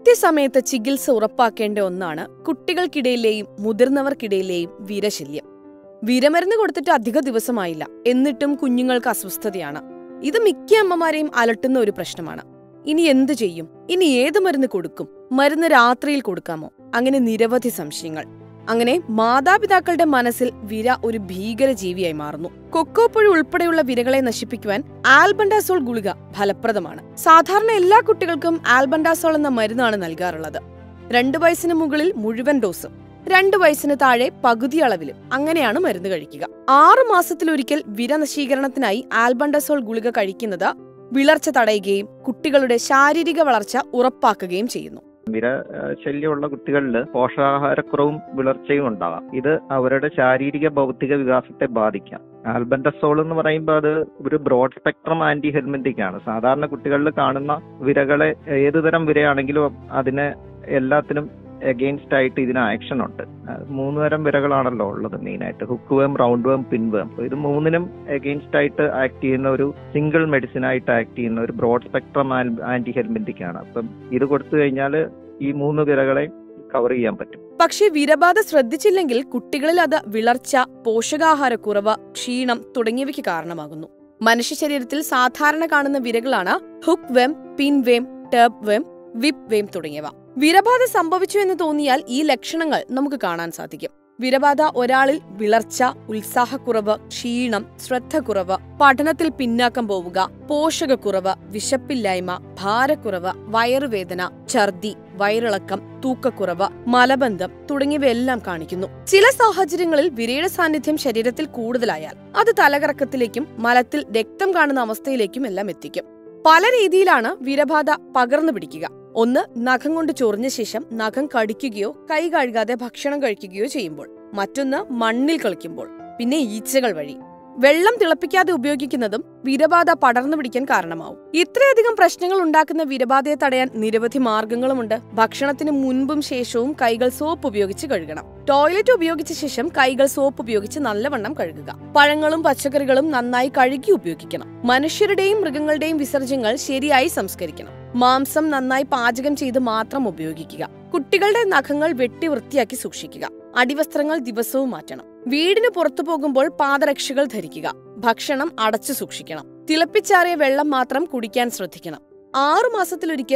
കൃത്യസമയത്ത് ചികിത്സ ഉറപ്പാക്കേണ്ട ഒന്നാണ് കുട്ടികൾക്കിടയിലെയും മുതിർന്നവർക്കിടയിലെയും വിരശല്യം വിരമരുന്ന് കൊടുത്തിട്ട് അധിക ദിവസമായില്ല എന്നിട്ടും കുഞ്ഞുങ്ങൾക്ക് അസ്വസ്ഥതയാണ് ഇത് മിക്ക അമ്മമാരെയും അലട്ടുന്ന ഒരു പ്രശ്നമാണ് ഇനി എന്തു ചെയ്യും ഇനി ഏത് മരുന്ന് കൊടുക്കും മരുന്ന് രാത്രിയിൽ കൊടുക്കാമോ അങ്ങനെ നിരവധി സംശയങ്ങൾ അങ്ങനെ മാതാപിതാക്കളുടെ മനസ്സിൽ വിര ഒരു ഭീകര ജീവിയായി മാറുന്നു കൊക്കോപ്പുഴ ഉൾപ്പെടെയുള്ള വിരകളെ നശിപ്പിക്കുവാൻ ആൽബൻഡാസോൾ ഗുളിക ഫലപ്രദമാണ് സാധാരണ എല്ലാ കുട്ടികൾക്കും ആൽബൻഡാസോൾ എന്ന മരുന്നാണ് നൽകാറുള്ളത് രണ്ടു വയസ്സിന് മുകളിൽ മുഴുവൻ ഡോസും രണ്ടു വയസ്സിന് താഴെ പകുതി അളവിലും അങ്ങനെയാണ് മരുന്ന് കഴിക്കുക ആറു മാസത്തിലൊരിക്കൽ വിര നശീകരണത്തിനായി ആൽബൻഡസോൾ ഗുളിക കഴിക്കുന്നത് വിളർച്ച തടയുകയും കുട്ടികളുടെ ശാരീരിക വളർച്ച ഉറപ്പാക്കുകയും ചെയ്യുന്നു വിര ഏഹ് ശല്യമുള്ള കുട്ടികളിൽ പോഷകാഹാരക്കുറവും വിളർച്ചയും ഉണ്ടാകാം ഇത് അവരുടെ ശാരീരിക ഭൗതിക വികാസത്തെ ബാധിക്കാം ആൽബൻഡസോൾ എന്ന് പറയുമ്പോൾ അത് ഒരു ബ്രോഡ് സ്പെക്ട്രം ആന്റി ഹെൽമെന്റിക് ആണ് സാധാരണ കുട്ടികളിൽ കാണുന്ന വിരകളെ ഏതുതരം വിരയാണെങ്കിലും അതിനെ എല്ലാത്തിനും എഗെയിൻസ്റ്റ് ആയിട്ട് ഇതിന് ആക്ഷൻ ഉണ്ട് അഹ് മൂന്ന് തരം വിരകളാണല്ലോ ഉള്ളത് മെയിൻ ആയിട്ട് ഹുക്ക് വേം റൗണ്ട് വേം പിൻ വേം അപ്പൊ ഇത് മൂന്നിനും എഗെയിൻസ്റ്റ് ആയിട്ട് ആക്ട് ചെയ്യുന്ന ഒരു സിംഗിൾ മെഡിസിൻ ആയിട്ട് ആക്ട് ചെയ്യുന്ന ഒരു ബ്രോഡ് സ്പെക്ട്രം ആന്റി ഹെൽമെന്റിക് ആണ് അപ്പം ഇത് കൊടുത്തു കഴിഞ്ഞാൽ ഈ മൂന്ന് വിരകളെ കവർ ചെയ്യാൻ പറ്റും പക്ഷേ വിരബാധ ശ്രദ്ധിച്ചില്ലെങ്കിൽ കുട്ടികളിൽ അത് വിളർച്ച പോഷകാഹാരക്കുറവ് ക്ഷീണം തുടങ്ങിയവയ്ക്ക് കാരണമാകുന്നു മനുഷ്യ ശരീരത്തിൽ സാധാരണ കാണുന്ന വിരകളാണ് ഹുക്ക് വെം പിൻ വേം ടേബ് വെം വിപ്പ് വേം തുടങ്ങിയവ വിരബാധ സംഭവിച്ചു എന്ന് തോന്നിയാൽ ഈ ലക്ഷണങ്ങൾ നമുക്ക് കാണാൻ സാധിക്കും വിരബാധ ഒരാളിൽ വിളർച്ച ഉത്സാഹക്കുറവ് ക്ഷീണം ശ്രദ്ധക്കുറവ് പഠനത്തിൽ പിന്നാക്കം പോവുക പോഷകക്കുറവ് വിശപ്പില്ലായ്മ ഭാരക്കുറവ് വയറുവേദന ഛർദി വയറിളക്കം തൂക്കക്കുറവ് മലബന്ധം തുടങ്ങിയവയെല്ലാം കാണിക്കുന്നു ചില സാഹചര്യങ്ങളിൽ വിരയുടെ സാന്നിധ്യം ശരീരത്തിൽ കൂടുതലായാൽ അത് തലകറക്കത്തിലേക്കും മലത്തിൽ രക്തം കാണുന്ന അവസ്ഥയിലേക്കും എല്ലാം എത്തിക്കും പല രീതിയിലാണ് വിരബാധ പകർന്നു പിടിക്കുക ഒന്ന് നഖം കൊണ്ട് ചൊറിഞ്ഞ ശേഷം നഖം കടിക്കുകയോ കൈ കഴുകാതെ ഭക്ഷണം കഴിക്കുകയോ ചെയ്യുമ്പോൾ മറ്റൊന്ന് മണ്ണിൽ കളിക്കുമ്പോൾ പിന്നെ ഈച്ചകൾ വഴി വെള്ളം തിളപ്പിക്കാതെ ഉപയോഗിക്കുന്നതും വിരബാധ പടർന്നു പിടിക്കാൻ കാരണമാവും ഇത്രയധികം പ്രശ്നങ്ങൾ ഉണ്ടാക്കുന്ന വിരബാധയെ തടയാൻ നിരവധി മാർഗങ്ങളുമുണ്ട് ഭക്ഷണത്തിന് മുൻപും ശേഷവും കൈകൾ സോപ്പ് ഉപയോഗിച്ച് കഴുകണം ടോയ്ലറ്റ് ഉപയോഗിച്ച ശേഷം കൈകൾ സോപ്പ് ഉപയോഗിച്ച് നല്ലവണ്ണം കഴുകുക പഴങ്ങളും പച്ചക്കറികളും നന്നായി കഴുകി ഉപയോഗിക്കണം മനുഷ്യരുടെയും മൃഗങ്ങളുടെയും വിസർജ്യങ്ങൾ ശരിയായി സംസ്കരിക്കണം മാംസം നന്നായി പാചകം ചെയ്ത് മാത്രം ഉപയോഗിക്കുക കുട്ടികളുടെ നഖങ്ങൾ വെട്ടി വൃത്തിയാക്കി സൂക്ഷിക്കുക അടിവസ്ത്രങ്ങൾ ദിവസവും മാറ്റണം വീടിന് പുറത്തു പോകുമ്പോൾ പാദരക്ഷകൾ ധരിക്കുക ഭക്ഷണം അടച്ചു സൂക്ഷിക്കണം തിളപ്പിച്ചാറിയ വെള്ളം മാത്രം കുടിക്കാൻ ശ്രദ്ധിക്കണം ആറു മാസത്തിലൊരിക്കൽ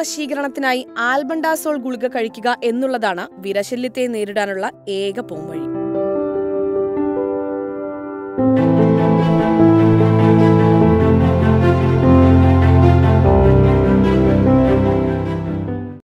വിരനശീകരണത്തിനായി ആൽബൻഡാസോൾ ഗുളിക കഴിക്കുക എന്നുള്ളതാണ് വിരശല്യത്തെ നേരിടാനുള്ള ഏക പോംവഴി